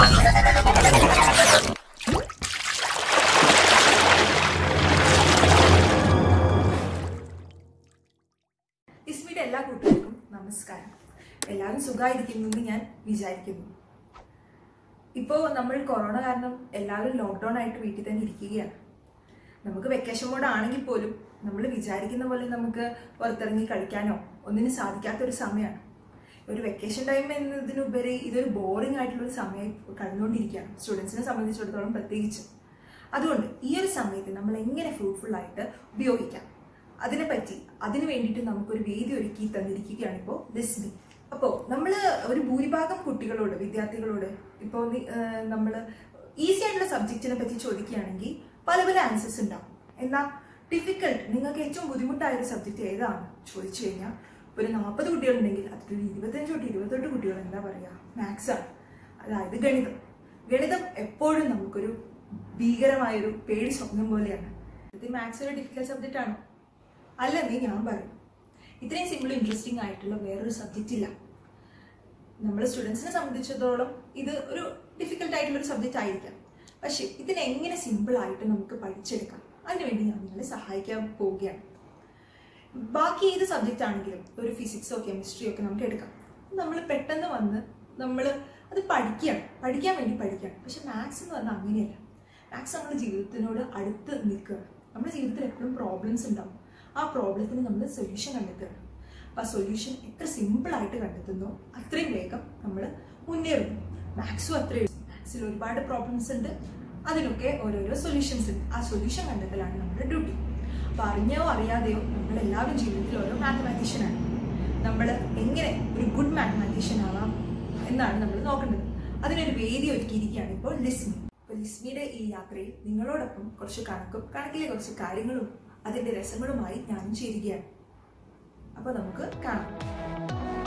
ഇസ്മിയുടെ എല്ലാ കൂട്ടുകാർക്കും നമസ്കാരം എല്ലാവരും സുഖമായിരിക്കുന്നു എന്ന് ഞാൻ വിചാരിക്കുന്നു ഇപ്പോൾ നമ്മൾ കൊറോണ കാരണം എല്ലാവരും ലോക്ക്ഡൗൺ ആയിട്ട് വീട്ടിൽ തന്നെ ഇരിക്കുകയാണ് നമുക്ക് വെക്കേഷൻ മോഡ് ആണെങ്കിൽ പോലും നമ്മൾ വിചാരിക്കുന്ന പോലെ നമുക്ക് പുറത്തിറങ്ങി കളിക്കാനോ ഒന്നിനും സാധിക്കാത്ത ഒരു സമയമാണ് ഒരു വെക്കേഷൻ ടൈം എന്നതിനുപരി ഇതൊരു ബോറിംഗ് ആയിട്ടുള്ള ഒരു സമയം കഴിഞ്ഞുകൊണ്ടിരിക്കുകയാണ് സ്റ്റുഡൻസിനെ സംബന്ധിച്ചിടത്തോളം പ്രത്യേകിച്ച് അതുകൊണ്ട് ഈ ഒരു സമയത്ത് നമ്മൾ എങ്ങനെ ഫ്രൂട്ട്ഫുൾ ആയിട്ട് ഉപയോഗിക്കാം അതിനെപ്പറ്റി അതിനു വേണ്ടിയിട്ട് നമുക്കൊരു വേദി ഒരുക്കി തന്നിരിക്കുകയാണ് ഇപ്പോൾ ലിസ്മി അപ്പോൾ നമ്മൾ ഒരു ഭൂരിഭാഗം കുട്ടികളോട് വിദ്യാർത്ഥികളോട് ഇപ്പോൾ നമ്മൾ ഈസി ആയിട്ടുള്ള സബ്ജക്റ്റിനെ പറ്റി ചോദിക്കുകയാണെങ്കിൽ പല പല ആൻസേഴ്സ് ഉണ്ടാവും എന്നാൽ ഡിഫിക്കൽട്ട് നിങ്ങൾക്ക് ഏറ്റവും ബുദ്ധിമുട്ടായ ഒരു സബ്ജക്റ്റ് ഏതാണ് ചോദിച്ചു കഴിഞ്ഞാൽ ഒരു നാൽപ്പത് കുട്ടികളുണ്ടെങ്കിൽ അതിലൊരു ഇരുപത്തഞ്ച് തൊട്ട് ഇരുപത്തെട്ട് കുട്ടികൾ എന്താ പറയുക മാത്സ് ആണ് അതായത് ഗണിതം ഗണിതം എപ്പോഴും നമുക്കൊരു ഭീകരമായൊരു പേടി സ്വപ്നം പോലെയാണ് ഇത് മാത്സ് ഒരു ഡിഫിക്കൽട്ട് സബ്ജക്റ്റ് ആണോ അല്ലെന്നേ ഞാൻ പറയും ഇത്രയും സിമ്പിൾ ഇൻട്രസ്റ്റിംഗ് ആയിട്ടുള്ള വേറൊരു സബ്ജക്റ്റ് ഇല്ല നമ്മൾ സ്റ്റുഡൻസിനെ സംബന്ധിച്ചിടത്തോളം ഇത് ഒരു ഡിഫിക്കൽട്ട് ആയിട്ടുള്ള ഒരു സബ്ജക്റ്റ് ആയിരിക്കാം പക്ഷെ ഇതിനെ എങ്ങനെ സിമ്പിൾ ആയിട്ട് നമുക്ക് പഠിച്ചെടുക്കാം അതിനുവേണ്ടി ഞാൻ നിങ്ങളെ സഹായിക്കാൻ പോവുകയാണ് ബാക്കി ഏത് സബ്ജക്റ്റ് ആണെങ്കിലും ഒരു ഫിസിക്സോ കെമിസ്ട്രിയോ ഒക്കെ നമുക്ക് എടുക്കാം നമ്മൾ പെട്ടെന്ന് വന്ന് നമ്മൾ അത് പഠിക്കുകയാണ് പഠിക്കാൻ വേണ്ടി പഠിക്കുകയാണ് പക്ഷെ മാത്സ് എന്ന് പറഞ്ഞാൽ അങ്ങനെയല്ല മാത്സ് നമ്മുടെ ജീവിതത്തിനോട് അടുത്ത് നിൽക്കുകയാണ് നമ്മുടെ ജീവിതത്തിൽ എപ്പോഴും പ്രോബ്ലംസ് ഉണ്ടാവും ആ പ്രോബ്ലത്തിന് നമ്മൾ സൊല്യൂഷൻ കണ്ടെത്തുകയാണ് അപ്പോൾ ആ സൊല്യൂഷൻ എത്ര സിമ്പിൾ ആയിട്ട് കണ്ടെത്തുന്നോ അത്രയും വേഗം നമ്മൾ മുന്നേറുന്നു മാത്സും അത്രയും മാത്സിൽ ഒരുപാട് പ്രോബ്ലംസ് ഉണ്ട് അതിനൊക്കെ ഓരോരോ സൊല്യൂഷൻസ് ഉണ്ട് ആ സൊല്യൂഷൻ കണ്ടെത്തലാണ് നമ്മുടെ ഡ്യൂട്ടി അപ്പോൾ അറിഞ്ഞോ അറിയാതെയോ നമ്മൾ എല്ലാവരും ജീവിതത്തിൽ ഓരോ മാത്തമാറ്റീഷ്യനാണ് നമ്മൾ എങ്ങനെ ഒരു ഗുഡ് മാത്തമാറ്റീഷ്യൻ ആവാം എന്നാണ് നമ്മൾ നോക്കേണ്ടത് അതിനൊരു വേദി ഒരുക്കിയിരിക്കുകയാണ് ഇപ്പോൾ ലിസ്മി അപ്പോൾ ലിസ്മിയുടെ ഈ യാത്രയിൽ നിങ്ങളോടൊപ്പം കുറച്ച് കണക്കും കണക്കിലെ കുറച്ച് കാര്യങ്ങളും അതിന്റെ രസങ്ങളുമായി ഞാനും ചേരുകയാണ് അപ്പോൾ നമുക്ക് കാണാം